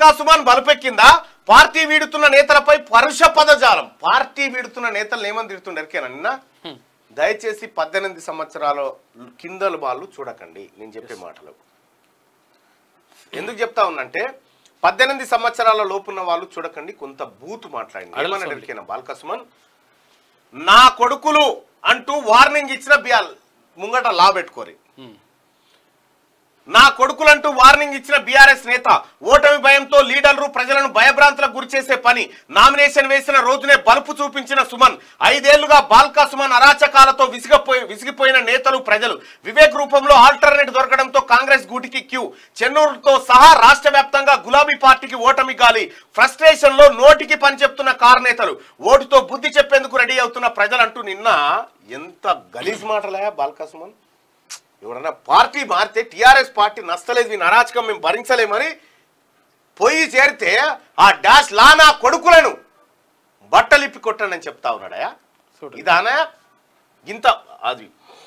Suman బలుపెక్కిందా party వీడుతున్న నేతలపై పరుష పదజాలం పార్టీ వీడుతున్న నేతలు ఏమని తిడుతుండే ఎరికేనా నిన్న హ్మ్. దయచేసి పద్దెనిమిది సంవత్సరాల కిందల వాళ్ళు చూడకండి నేను చెప్పే మాటలు ఎందుకు చెప్తా ఉన్నంటే పద్దెనిమిది సంవత్సరాల లోపున్న వాళ్ళు చూడకండి కొంత బూత్ మాట్లాడింది అడలు ఏమన్నాడు సొల్లి. ఎరికేనా బాల్కసుమన్ నా కొడుకులు అంటూ వార్నింగ్ ఇచ్చిన బియాల్ ముంగట లా పెట్టుకోరి హ్మ్. నా కొడుకులంటూ వార్నింగ్ ఇచ్చిన బీఆర్ఎస్ నేత ఓటమి భయంతో లీడర్లు ప్రజలను భయభ్రాంతులకు గురిచేసే పని నామినేషన్ వేసిన రోజునే బలుపు చూపించిన సుమన్ ఐదేళ్లుగా బాల్కా సుమన్ అరాచకాలతో విసిగిపోయి విసిగిపోయిన నేతలు ప్రజలు వివేక్ రూపంలో ఆల్టర్నేట్ దొరకడంతో కాంగ్రెస్ గూటికి క్యూ చెన్నూరుతో సహా రాష్ట్ర వ్యాప్తంగా గులాబీ పార్టీకి ఓటమి గాలి ఫ్రస్ట్రేషన్ లో నోటికి పని చెప్తున్న కారు నేతలు ఓటుతో బుద్ధి చెప్పేందుకు రెడీ అవుతున్న ప్రజలంటూ నిన్న ఎంత గలీజ్ మాటలే బాల్కా సుమన్ ఎవడన్నా పార్టీ మారితే టీఆర్ఎస్ పార్టీ నచ్చలేదు వీని అరాచకం మేము భరించలేమని పోయి చేరితే ఆ డాష్ లానా కొడుకులను బట్టలిప్పి కొట్టండి అని చెప్తా ఉన్నాడయా చూడు. ఇదానా ఇంత అది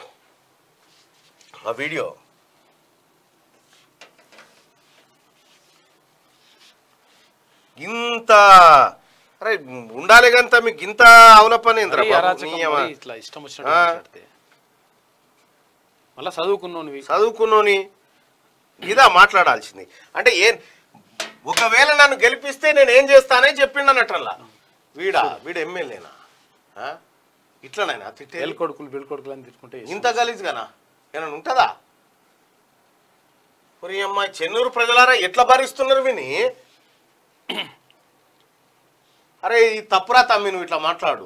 ఆ వీడియో ఇంత అరే ఉండాలి గంత మీకు ఇంత అవలపనేంద్ర మరీ అరాచకం, మరీ ఇట్లా ఇష్టం వచ్చినట్టు ఆ. మాట్లాడితే మళ్ళా చదువుకున్నోనివి చదువుకున్నోని ఇదా మాట్లాడాల్సింది అంటే ఏ ఒకవేళ నన్ను గెలిపిస్తే నేను ఏం చేస్తానే చెప్పిండు అన్నట్రల్లా వీడా వీడు ఎమ్మెల్యేనా ఆ? ఇట్లనైనా తిట్టే బెల్ కొడుకులు బెల్ కొడుకులు అని తిట్టుకుంటే ఇంత గలీజ్గానా ఏమైనా ఉంటుందా ఒరి అమ్మాయి చెన్నూరు ప్రజలారా ఎట్లా భరిస్తున్నారు విని అరే ఈ తప్పురా తమ్మి నువ్వు ఇట్లా మాట్లాడు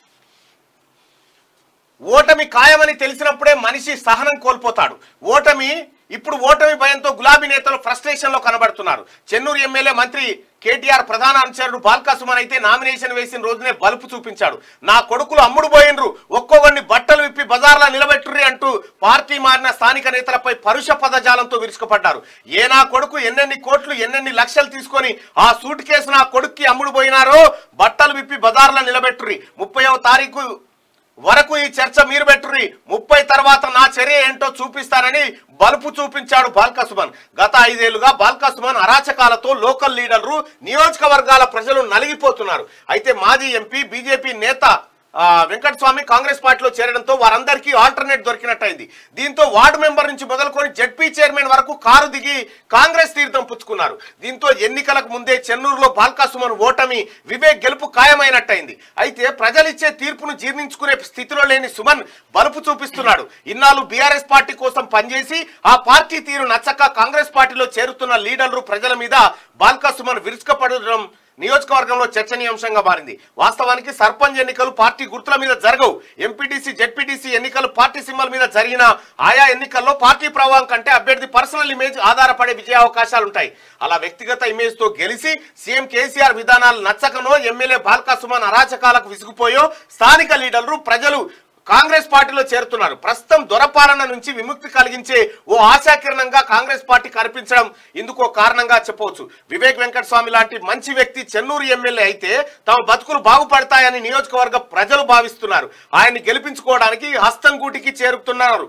ఓటమి ఖాయమని తెలిసినప్పుడే మనిషి సహనం కోల్పోతాడు ఓటమి ఇప్పుడు ఓటమి భయంతో గులాబీ నేతలు ఫ్రస్ట్రేషన్ లో కనబడుతున్నారు చెన్నూరు ఎమ్మెల్యే మంత్రి కేటీఆర్ ప్రధాన అనుచరుడు బాల్కా సుమన్ అయితే నామినేషన్ వేసిన రోజునే బలుపు చూపించాడు నా కొడుకులు అమ్ముడు పోయినరు ఒక్కొక్కరిని బట్టలు విప్పి బజార్లా నిలబెట్టుర్రి అంటూ పార్టీ మారిన స్థానిక నేతలపై పరుష పదజాలంతో విరుచుకుపడ్డారు ఏ నా కొడుకు ఎన్నెన్ని కోట్లు ఎన్నెన్ని లక్షలు తీసుకొని ఆ సూట్ కేసు నా కొడుక్కి అమ్ముడు పోయినారో బట్టలు విప్పి బజార్లా నిలబెట్టుర్రి ముప్పైవ తారీఖు వరకు ఈ చర్చ మీరు పెట్టుర్రి ముప్పై తర్వాత నా చర్య ఏంటో చూపిస్తానని బలుపు చూపించాడు బాల్కా సుమన్ గత ఐదేళ్లుగా బాల్కా సుమన్ అరాచకాలతో లోకల్ లీడర్లు నియోజకవర్గాల ప్రజలు నలిగిపోతున్నారు అయితే మాజీ ఎంపీ బీజేపీ నేత ఆ, వెంకటస్వామి కాంగ్రెస్ పార్టీలో చేరడంతో వారందరికీ ఆల్టర్నేట్ దొరికినట్టయింది దీంతో వార్డు మెంబర్ నుంచి మొదలుకొని జడ్పీ చైర్మన్ వరకు కారు దిగి కాంగ్రెస్ తీర్థం పుచ్చుకున్నారు దీంతో ఎన్నికలకు ముందే చెన్నూరులో బాల్కా సుమన్ ఓటమి వివేక్ గెలుపు ఖాయమైనట్టయింది అయితే ప్రజలిచ్చే తీర్పును జీర్ణించుకునే స్థితిలో లేని సుమన్ బలుపు చూపిస్తున్నాడు ఇన్నాళ్ళు బీఆర్ఎస్ పార్టీ కోసం పనిచేసి ఆ పార్టీ తీరు నచ్చక కాంగ్రెస్ పార్టీలో చేరుతున్న లీడర్లు ప్రజల మీద బాల్కా సుమన్ విరుచుకపడడం నియోజకవర్గంలో చర్చనీయాంశంగా మారింది వాస్తవానికి సర్పంచ్ ఎన్నికలు పార్టీ గుర్తుల మీద జరగవు ఎంపీటీసీ జెడ్పీటీసీ ఎన్నికలు పార్టీ సింబల్ మీద జరిగిన ఆయా ఎన్నికల్లో పార్టీ ప్రభావం కంటే అభ్యర్థి పర్సనల్ ఇమేజ్ ఆధారపడే విజయ అవకాశాలు ఉంటాయి అలా వ్యక్తిగత ఇమేజ్ తో గెలిచి సీఎం కేసీఆర్ విధానాలు నచ్చకనో ఎమ్మెల్యే బాల్కా సుమన్ అరాచకాలకు విసిగిపోయో స్థానిక లీడర్లు ప్రజలు కాంగ్రెస్ పార్టీలో చేరుతున్నారు ప్రస్తుతం దొరపాలన నుంచి విముక్తి కలిగించే ఓ ఆశాకిరణంగా కాంగ్రెస్ పార్టీ కనిపించడం ఇందుకో కారణంగా చెప్పవచ్చు వివేక్ వెంకటస్వామి లాంటి మంచి వ్యక్తి చెన్నూరు ఎమ్మెల్యే అయితే తమ బతుకులు బాగుపడతాయని నియోజకవర్గ ప్రజలు భావిస్తున్నారు ఆయన్ని గెలిపించుకోవడానికి హస్తం గూటికి చేరుతున్నారు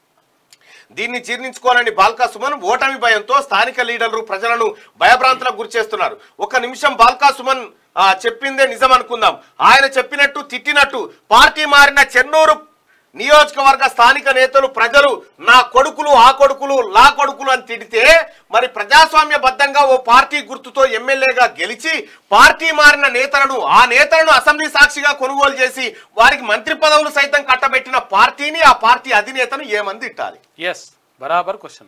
దీన్ని జీర్ణించుకోవాలని బాల్కా సుమన్ ఓటమి భయంతో స్థానిక లీడర్లు ప్రజలను భయభ్రాంతులకు గురిచేస్తున్నారు ఒక నిమిషం బాల్కా సుమన్ ఆ, చెప్పిందే నిజం అనుకుందాం ఆయన చెప్పినట్టు తిట్టినట్టు పార్టీ మారిన చెన్నూరు నియోజకవర్గ స్థానిక నేతలు ప్రజలు నా కొడుకులు ఆ కొడుకులు లా కొడుకులు అని తిడితే మరి ప్రజాస్వామ్యబద్ధంగా ఓ పార్టీ గుర్తుతో ఎమ్మెల్యేగా గెలిచి పార్టీ మారిన నేతలను ఆ నేతలను అసెంబ్లీ సాక్షిగా కొనుగోలు చేసి వారికి మంత్రి పదవులు సైతం కట్టబెట్టిన పార్టీని ఆ పార్టీ అధినేతను ఏమంది తిట్టాలి ఎస్ బరాబర్ క్వశ్చన్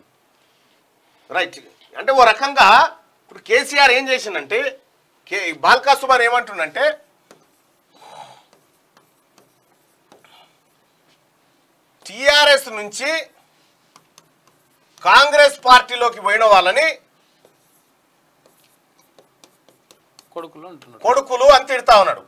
రైట్ అంటే ఓ రకంగా ఇప్పుడు కేసీఆర్ ఏం చేసిందంటే కే బాల్కా సుమార్ ఏమంటుండంటే టిఆర్ఎస్ నుంచి కాంగ్రెస్ పార్టీలోకి పోయిన వాళ్ళని కొడుకులు అంటున్నాడు కొడుకులు అని తిడతా ఉన్నాడు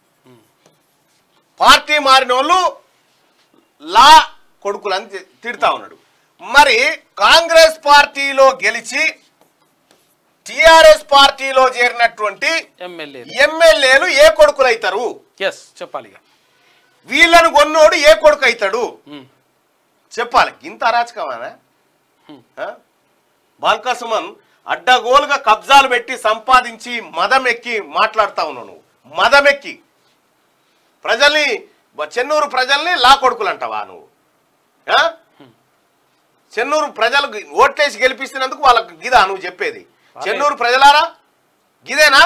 పార్టీ మారిన వాళ్ళు లా కొడుకులు అని తి- తిడతా ఉన్నాడు మరి కాంగ్రెస్ పార్టీలో గెలిచి టిఆర్ఎస్ పార్టీలో చేరినటువంటి ఎమ్మెల్యే ఎమ్మెల్యేలు ఏ కొడుకులు అవుతారు ఎస్ చెప్పాలి ఇక వీళ్ళను కొన్నోడు ఏ కొడుకు అవుతాడు ఉమ్. చెప్పాలి ఇంత అరాచకమానా హ్మ్. బాల్కా సుమన్ అడ్డగోలుగా కబ్జాలు పెట్టి సంపాదించి మదం ఎక్కి మాట్లాడుతా ఉన్నావు నువ్వు మదమెక్కి ప్రజల్ని బ- చెన్నూరు ప్రజల్ని లా కొడుకులు అంటావా నువ్వు ఆ? చెన్నూరు ప్రజలకు ఓట్లేసి గెలిపిస్తున్నందుకు వాళ్ళకి గిదా నువ్వు చెప్పేది చెన్నూరు ప్రజలారా గిదేనా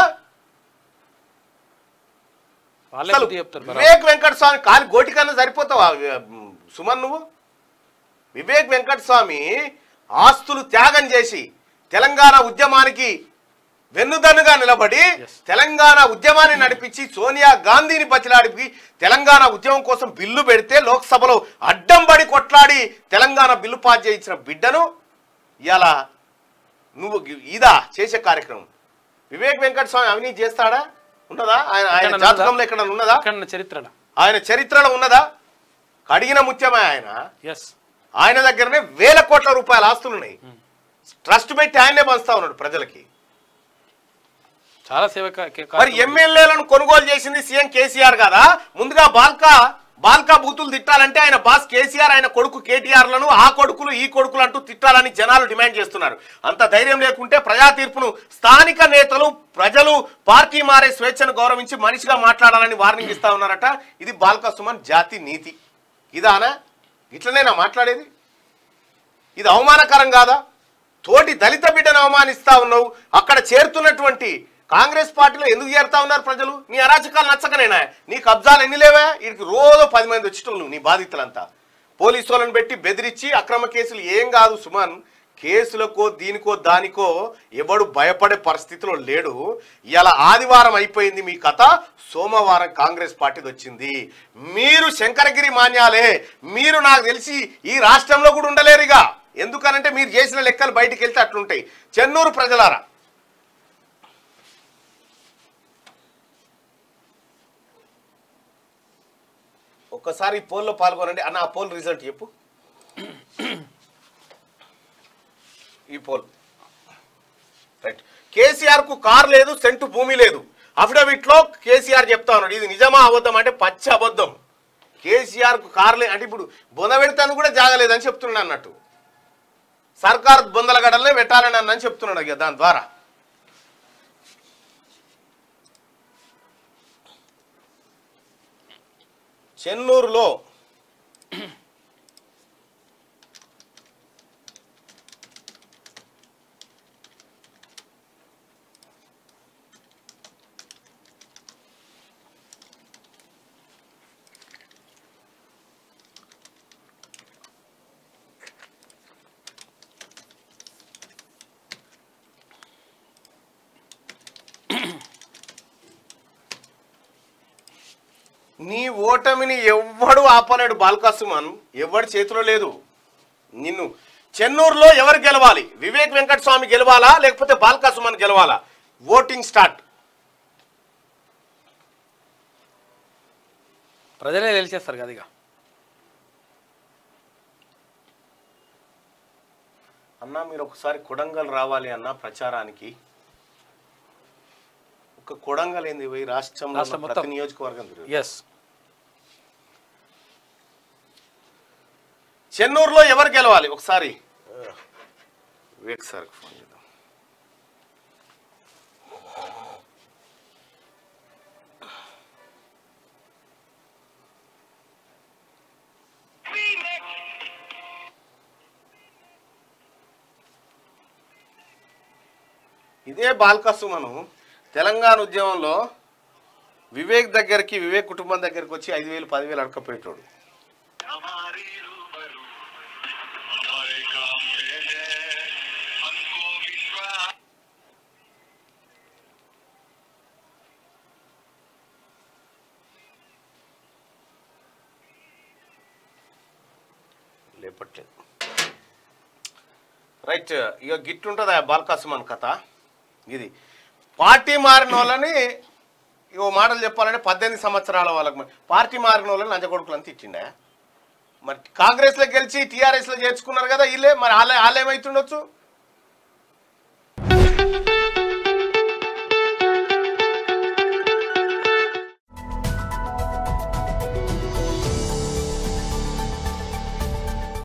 వాళ్ళే అసలు బుద్ధి చెప్తారు బరాబర్. వివేక్ వెంకట స్వామి కాలి గోటి కన్నా సరిపోతావా ఉమ్, సుమన్ నువ్వు వివేక్ వెంకట స్వామి ఆస్తులు త్యాగం చేసి తెలంగాణ ఉద్యమానికి వెన్నుదన్నుగా నిలబడి Yes. తెలంగాణ ఉద్యమాన్ని నడిపించి సోనియా గాంధీని బతిలాడిపి తెలంగాణ ఉద్యమం కోసం బిల్లు పెడితే లోక్సభలో అడ్డం పడి కొట్లాడి తెలంగాణ బిల్లు పాస్ చేయించిన బిడ్డను ఇలా నువ్వు గి- ఇదా చేసే కార్యక్రమం వివేక్ వెంకట స్వామి అవినీతి చేస్తాడా ఉన్నదా ఆయన ఆయన ఎక్కడన్నా జాతకంలో ఎక్కడ ఉన్నదా ఎక్కడ చరిత్రలో ఆయన చరిత్రలో ఉన్నదా కడిగిన ముత్యమే ఆయన ఎస్ ఆయన దగ్గరనే వేల కోట్ల రూపాయల ఆస్తులు ఉన్నాయి ట్రస్ట్ పెట్టి ఆయనే పంచుతా ఉన్నాడు ప్రజలకి చాలా సేవ కా- కే- మరి కార్యక్రమాలు. ఎమ్మెల్యేలను కొనుగోలు చేసింది సీఎం కేసీఆర్ కదా ముందుగా బాల్కా బాల్కా బూతులు తిట్టాలంటే ఆయన బాస్ కేసీఆర్ ఆయన కొడుకు కేటీఆర్ లను ఆ కొడుకులు ఈ కొడుకులు అంటూ తిట్టాలని జనాలు డిమాండ్ చేస్తున్నారు అంత ధైర్యం లేకుంటే ప్రజా తీర్పును స్థానిక నేతలు ప్రజలు పార్టీ మారే స్వేచ్ఛను గౌరవించి మనిషిగా మాట్లాడాలని వార్నింగ్ ఇస్తా ఉన్నారట ఇది బాల్కా సుమన్ జాతి నీతి ఇదానా ఇట్లనేనా మాట్లాడేది ఇది అవమానకరం కాదా తోటి దళిత బిడ్డను అవమానిస్తా ఉన్నావు అక్కడ చేరుతున్నటువంటి కాంగ్రెస్ పార్టీలో ఎందుకు చేరుతా ఉన్నారు ప్రజలు నీ అరాచకాలు నచ్చకనేనా నీ కబ్జాలు ఎన్ని లేవా వీడికి రోజు పది మంది వచ్చేటోళ్ళు నీ బాధితులంతా పోలీసు వాళ్ళని పెట్టి బెదిరించి అక్రమ కేసులు ఏం కాదు సుమన్ కేసులకో దీనికో దానికో ఎవడు భయపడే పరిస్థితిలో లేడు ఇలా ఆదివారం అయిపోయింది మీ కథ సోమవారం కాంగ్రెస్ పార్టీది వచ్చింది మీరు శంకరగిరి మాన్యాలే మీరు నాకు తెలిసి ఈ రాష్ట్రంలో కూడా ఉండలేరుగా ఎందుకనంటే మీరు చేసిన లెక్కలు బయటికి వెళ్తే అట్లుంటాయి చెన్నూరు ప్రజలారా ఒక్కసారి ఈ పోల్లో పాల్గొనండి అన్న ఆ పోల్ రిజల్ట్ చెప్పు ఈ పోల్ రైట్ కేసీఆర్ కు కార్ లేదు సెంటు భూమి లేదు అఫిడవిట్ లో కేసీఆర్ చెప్తా ఉన్నాడు ఇది నిజమా అబద్ధం అంటే పచ్చి అబద్ధం కేసీఆర్ కు కార్ లేదు అంటే ఇప్పుడు బొంద పెడతాను కూడా జాగలేదని చెప్తున్నాడు అన్నట్టు సర్కార్ బొందల గడలనే పెట్టాలని అన్నని చెప్తున్నాడు ఇక దాని ద్వారా చెన్నూరులో నీ ఓటమిని ఎవ్వడు ఆపలేడు బాల్కాసుమన్ ఎవడి చేతిలో లేదు నిన్ను చెన్నూరులో ఎవరు గెలవాలి వివేక్ వెంకట స్వామి గెలవాలా లేకపోతే బాల్కాసుమన్ గెలవాలా ఓటింగ్ స్టార్ట్ ప్రజలే తెలిసేస్తారు కదా ఇక అన్నా మీరు ఒకసారి కొడంగల్ రావాలి అన్న ప్రచారానికి ఒక కొడంగల్ ఏంది పోయి రాష్ట్రంలో రాష్ట్రం ఉన్న మొత్తం. ప్రతి నియోజకవర్గం తిరుగు ఎస్ చెన్నూరులో ఎవరు గెలవాలి ఒకసారి వివేక్ సార్ ఫోన్ చేద్దాం ఇదే బాల్కసుమను తెలంగాణ ఉద్యమంలో వివేక్ దగ్గరికి వివేక్ కుటుంబం దగ్గరికి వచ్చి ఐదు వేలు పదివేలు అడకపోయేటోడు हमारे रूबरू हमारे काम पे है हमको विश्वास లేపట్లేదు రైట్ ఇక గిట్టుంటుంది ఆ బాల్కాసుమన్ కథ ఇది పార్టీ మారిన వాళ్ళని ఇగో మాటలు చెప్పాలంటే పద్దెనిమిది సంవత్సరాల వాళ్ళకి మరి పార్టీ మారిన వాళ్ళని లంచగొడుకులని తిట్టిండే మరి కాంగ్రెస్లో గెలిచి టీఆర్ఎస్లో చేర్చుకున్నారు కదా వీళ్ళే మరి వాళ్ళే వాళ్ళు ఏమవుతుండొచ్చు